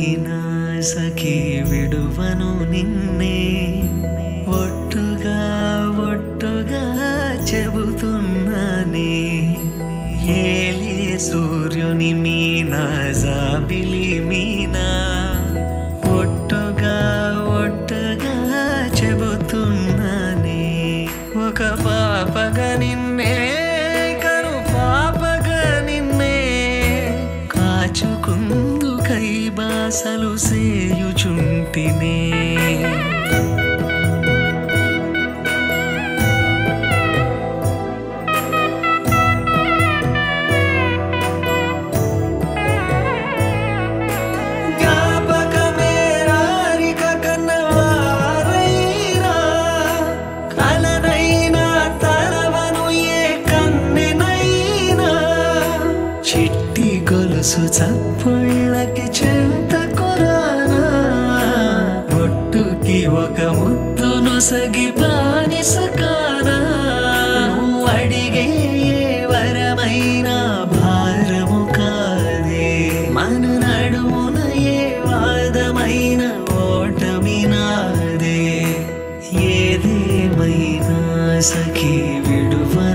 ఏదేమైనా సఖీ విడువను నిన్నే ఒట్టుగా ఒట్టుగా చెబుతున్నానే ఏలే సూర్యుని మీనా జాబిలి మీనా ఒట్టుగా ఒట్టుగా చెబుతున్నానే ఒక పాపగా నిన్నే కను పాపగా నిన్నే కాచుకుందు కై బాసలు సేయుచుంటినే జ్ఞాపకమే రారిక కన్నవారైనా కలనైనా తలవను ఏ కన్నెనైనా చిట్టి గొలుసు చప్పుళ్ళకి చెంత కొరానా ఒట్టుకి ఒక ముద్దును సగి బానిసకానా నువ్వు అడిగే ఏ వరమైనా భారము కాదే మన నడుమున ఏ వాదమైన ఓటమి నాదే ఏదేమైనా సఖీ విడువ